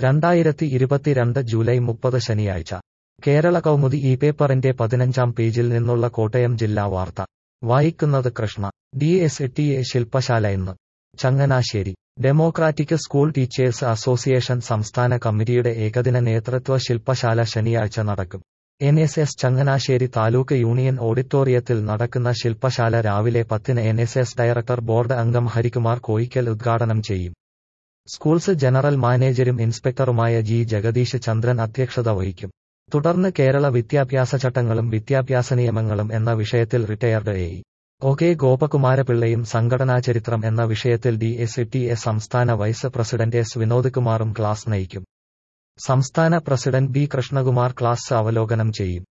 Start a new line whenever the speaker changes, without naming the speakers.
രണ്ടായിരത്തി ഇരുപത്തിരണ്ട് ജൂലൈ മുപ്പത് ശനിയാഴ്ച കേരള കൗമുദി ഈ പേപ്പറിന്റെ പതിനഞ്ചാം പേജിൽ നിന്നുള്ള കോട്ടയം ജില്ലാ വാർത്ത വായിക്കുന്നത് Krishna D S T A ശില്പശാല ഇന്ന് Changanassery democratic school teachers association സംസ്ഥാന കമ്മിറ്റിയുടെ ഏകദിന നേതൃത്വ ശില്പശാല ശനിയാഴ്ച നടക്കും N S S Changanassery taluk union ഓഡിറ്റോറിയത്തിൽ നടക്കുന്ന ശില്പശാല രാവിലെ പത്തിന് N S S director board അംഗം ഹരികുമാർ കോയിക്കൽ ഉദ്ഘാടനം ചെയ്യും സ്കൂൾസ് ജനറൽ മാനേജരും ഇൻസ്പെക്ടറുമായ ജി ജഗദീഷ് ചന്ദ്രൻ അധ്യക്ഷത വഹിക്കും തുടർന്ന് കേരള വിദ്യാഭ്യാസ ചട്ടങ്ങളും വിദ്യാഭ്യാസ നിയമങ്ങളും എന്ന വിഷയത്തിൽ റിട്ടയർഡ് എ ഒ കെ ഗോപകുമാരപിള്ളയും സംഘടനാ ചരിത്രം എന്ന വിഷയത്തിൽ ഡി എസ് ടി എ സംസ്ഥാന വൈസ് പ്രസിഡന്റ് എസ് വിനോദ് കുമാറും ക്ലാസ് നയിക്കും സംസ്ഥാന പ്രസിഡന്റ് ബി കൃഷ്ണകുമാർ ക്ലാസ് അവലോകനം ചെയ്യും